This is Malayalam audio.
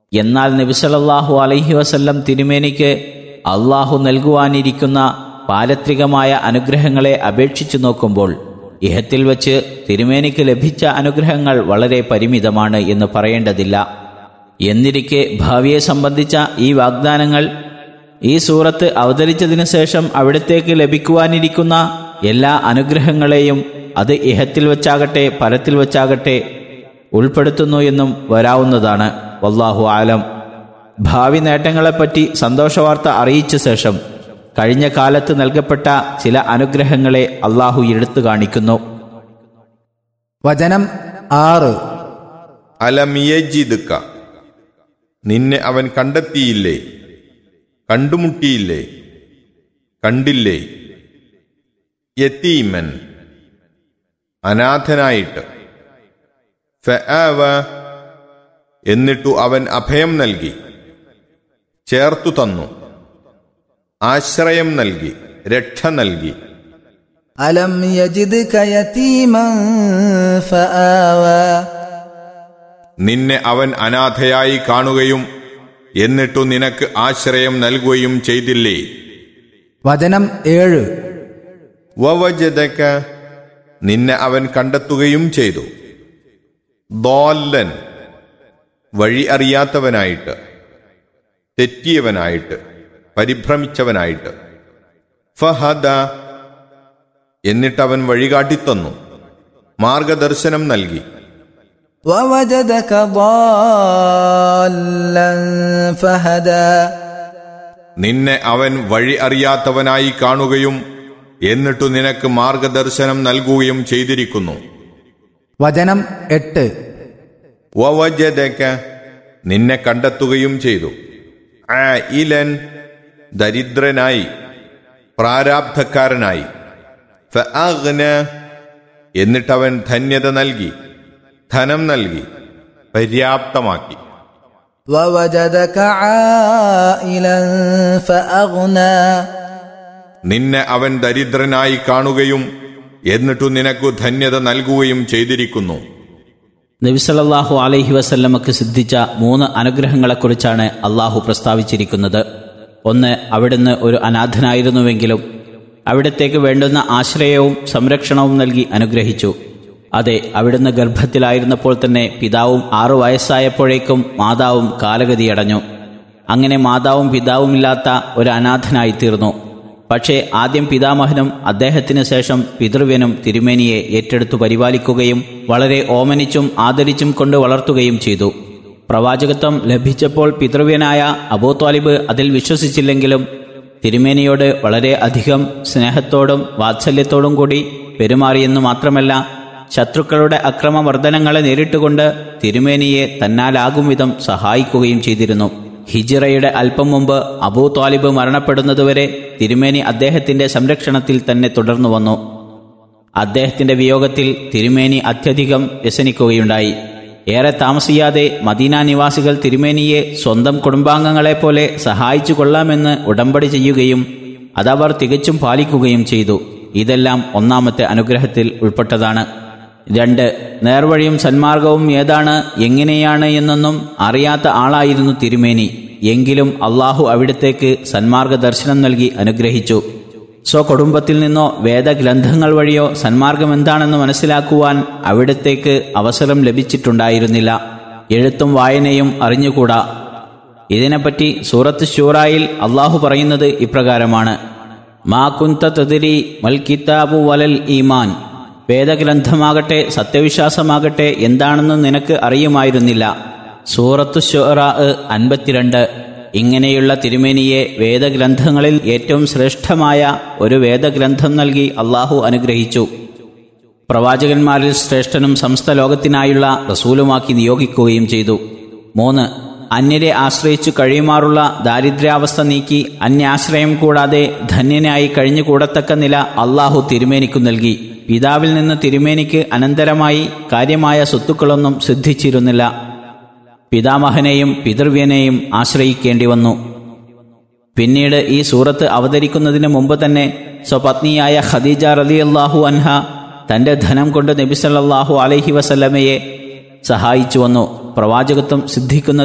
എന്നാൽ നബിസലല്ലാഹു അലൈഹി വസല്ലം തിരുമേനിക്ക് അള്ളാഹു നൽകുവാനിരിക്കുന്ന പാരത്രികമായ അനുഗ്രഹങ്ങളെ അപേക്ഷിച്ചു നോക്കുമ്പോൾ ഇഹത്തിൽ വച്ച് തിരുമേനിക്ക് ലഭിച്ച അനുഗ്രഹങ്ങൾ വളരെ പരിമിതമാണ് എന്ന് പറയേണ്ടതില്ല എന്നിരിക്കെ ഭാവിയെ സംബന്ധിച്ച ഈ വാഗ്ദാനങ്ങൾ ഈ സൂറത്ത് അവതരിച്ചതിനു ശേഷം അവിടത്തേക്ക് ലഭിക്കുവാനിരിക്കുന്ന എല്ലാ അനുഗ്രഹങ്ങളെയും അത് ഇഹത്തിൽ വച്ചാകട്ടെ പരത്തിൽ വച്ചാകട്ടെ ഉൾപ്പെടുത്തുന്നു എന്നും വരാവുന്നതാണ് വല്ലാഹു ആലം ഭാവി നേട്ടങ്ങളെപ്പറ്റി സന്തോഷവാർത്ത അറിയിച്ച ശേഷം കഴിഞ്ഞ കാലത്ത് നൽകപ്പെട്ട ചില അനുഗ്രഹങ്ങളെ അള്ളാഹു എടുത്തു കാണിക്കുന്നു വചനം ആറ് അലമിയജിതുക്ക നിന്നെ അവൻ കണ്ടെത്തിയില്ലേ കണ്ടുമുട്ടിയില്ലേ കണ്ടില്ലേ യത്തീമൻ അനാഥനായിട്ട് ഫഅവ എന്നിട്ടു അവൻ അഭയം നൽകി ചേർത്തു തന്നു ആശ്രയം നൽകി രക്ഷ നൽകി അലം യജിദ്ക യതീമൻ ഫആവ നിന്നെ അവൻ അനാഥയായി കാണുകയും എന്നിട്ടു നിനക്ക് ആശ്രയം നൽകുകയും ചെയ്തില്ലേ വചനം ഏഴ് വവജതക നിന്നെ അവൻ കണ്ടെത്തുകയും ചെയ്തു ദോല്ലൻ വഴി അറിയാത്തവനായിട്ട് തെറ്റിയവനായിട്ട് പരിഭ്രമിച്ചവനായിട്ട് ഫഹദ എന്നിട്ടവൻ വഴികാട്ടിത്തന്നു മാർഗദർശനം നൽകി ووجدك ضالا فهدى നിന്നെ അവൻ വഴി അറിയാത്തവനായി കാണുകയും എന്നിട്ടു നിനക്ക് മാർഗദർശനം നൽകുകയും ചെയ്തിരിക്കുന്നു വചനം എട്ട് വവജദക നിന്നെ കണ്ടെത്തുകയും ചെയ്തു ഇലൻ ദരിദ്രനായി പ്രാരാബ്ധക്കാരനായി ഫഅഗ്ന എന്നിട്ടവൻ ധന്യത നൽകി ധനം നൽകി പര്യാപ്തമാക്കി ووجدك عائلا فأغنى നിന്നെ അവൻ ദരിദ്രനായി കാണുകയും എന്നിട്ടു നിനക്കു ധന്യത നൽകുകയും ചെയ്തിരിക്കുന്നു നബിസലല്ലാഹു അലൈഹി വസല്ലമക്ക് സിദ്ധിച്ച മൂന്ന് അനുഗ്രഹങ്ങളെക്കുറിച്ചാണ് അള്ളാഹു പ്രസ്താവിച്ചിരിക്കുന്നത് ഒന്ന് അവിടുന്ന് ഒരു അനാഥനായിരുന്നുവെങ്കിലും അവിടത്തേക്ക് വേണ്ടുന്ന ആശ്രയവും സംരക്ഷണവും നൽകി അനുഗ്രഹിച്ചു അതെ അവിടുന്ന് ഗർഭത്തിലായിരുന്നപ്പോൾ തന്നെ പിതാവും ആറു വയസ്സായപ്പോഴേക്കും മാതാവും കാലഗതിയടഞ്ഞു അങ്ങനെ മാതാവും പിതാവുമില്ലാത്ത ഒരു അനാഥനായിത്തീർന്നു പക്ഷേ ആദ്യം പിതാമഹനും അദ്ദേഹത്തിന് ശേഷം പിതൃവ്യനും തിരുമേനിയെ ഏറ്റെടുത്തു പരിപാലിക്കുകയും വളരെ ഓമനിച്ചും ആദരിച്ചും കൊണ്ട് വളർത്തുകയും ചെയ്തു പ്രവാചകത്വം ലഭിച്ചപ്പോൾ പിതൃവ്യനായ അബൂ ത്വാലിബ് അതിൽ വിശ്വസിച്ചില്ലെങ്കിലും തിരുമേനിയോട് വളരെ അധികം സ്നേഹത്തോടും വാത്സല്യത്തോടും കൂടി പെരുമാറിയെന്നു മാത്രമല്ല ശത്രുക്കളുടെ അക്രമവർദ്ധനങ്ങളെ നേരിട്ടുകൊണ്ട് തിരുമേനിയെ തന്നാലാകും വിധം സഹായിക്കുകയും ചെയ്തിരുന്നു ഹിജിറയുടെ അല്പം മുമ്പ് അബൂ ത്വാലിബ് മരണപ്പെടുന്നതുവരെ തിരുമേനി അദ്ദേഹത്തിന്റെ സംരക്ഷണത്തിൽ തന്നെ തുടർന്നു വന്നു അദ്ദേഹത്തിന്റെ വിയോഗത്തിൽ തിരുമേനി അത്യധികം വ്യസനിക്കുകയുണ്ടായി ഏറെ താമസിയാതെ മദീന നിവാസികൾ തിരുമേനിയെ സ്വന്തം കുടുംബാംഗങ്ങളെപ്പോലെ സഹായിച്ചു കൊള്ളാമെന്ന് ഉടമ്പടി ചെയ്യുകയും അതവർ തികച്ചും പാലിക്കുകയും ചെയ്തു ഇതെല്ലാം ഒന്നാമത്തെ അനുഗ്രഹത്തിൽ ഉൾപ്പെട്ടതാണ് രണ്ട് നേർവഴിയും സന്മാർഗവും ഏതാണ് എങ്ങനെയാണ് എന്നൊന്നും അറിയാത്ത ആളായിരുന്നു തിരുമേനി എങ്കിലും അള്ളാഹു അവിടത്തേക്ക് സന്മാർഗ ദർശനം നൽകി അനുഗ്രഹിച്ചു സ്വകുടുംബത്തിൽ നിന്നോ വേദഗ്രന്ഥങ്ങൾ വഴിയോ സന്മാർഗം എന്താണെന്ന് മനസ്സിലാക്കുവാൻ അവിടത്തേക്ക് അവസരം ലഭിച്ചിട്ടുണ്ടായിരുന്നില്ല എഴുത്തും വായനയും അറിഞ്ഞുകൂടാ ഇതിനെപ്പറ്റി സൂറത്ത് ഷൂറായിൽ അള്ളാഹു പറയുന്നത് ഇപ്രകാരമാണ് മാ കുന്ത തതിരി മൽ കിതാബു വലൽ ഈമാൻ വേദഗ്രന്ഥമാകട്ടെ സത്യവിശ്വാസമാകട്ടെ എന്താണെന്ന് നിനക്ക് അറിയുമായിരുന്നില്ല സൂറത്തു ഷുറാ അൻപത്തിരണ്ട് ഇങ്ങനെയുള്ള തിരുമേനിയെ വേദഗ്രന്ഥങ്ങളിൽ ഏറ്റവും ശ്രേഷ്ഠമായ ഒരു വേദഗ്രന്ഥം നൽകി അള്ളാഹു അനുഗ്രഹിച്ചു പ്രവാചകന്മാരിൽ ശ്രേഷ്ഠനും സമസ്ത ലോകത്തിനായുള്ള റസൂലുമാക്കി നിയോഗിക്കുകയും ചെയ്തു മൂന്ന് അന്യരെ ആശ്രയിച്ചു കഴിയുമാറുള്ള ദാരിദ്ര്യാവസ്ഥ നീക്കി അന്യാശ്രയം കൂടാതെ ധന്യനായി കഴിഞ്ഞുകൂടത്തക്ക നില അള്ളാഹു തിരുമേനിക്കു നൽകി പിതാവിൽ നിന്ന് തിരുമേനിക്ക് അനന്തരമായി കാര്യമായ സ്വത്തുക്കളൊന്നും സിദ്ധിച്ചിരുന്നില്ല പിതാമഹനെയും പിതൃവ്യനെയും ആശ്രയിക്കേണ്ടി വന്നു പിന്നീട് ഈ സൂറത്ത് അവതരിക്കുന്നതിന് മുമ്പ് തന്നെ സ്വപത്നിയായ ഖദീജ റലി അള്ളാഹു അൻഹ തന്റെ ധനം കൊണ്ട് നബിസല്ലാഹു അലൈഹി വസല്ലമയെ സഹായിച്ചു വന്നു പ്രവാചകത്വം സിദ്ധിക്കുന്ന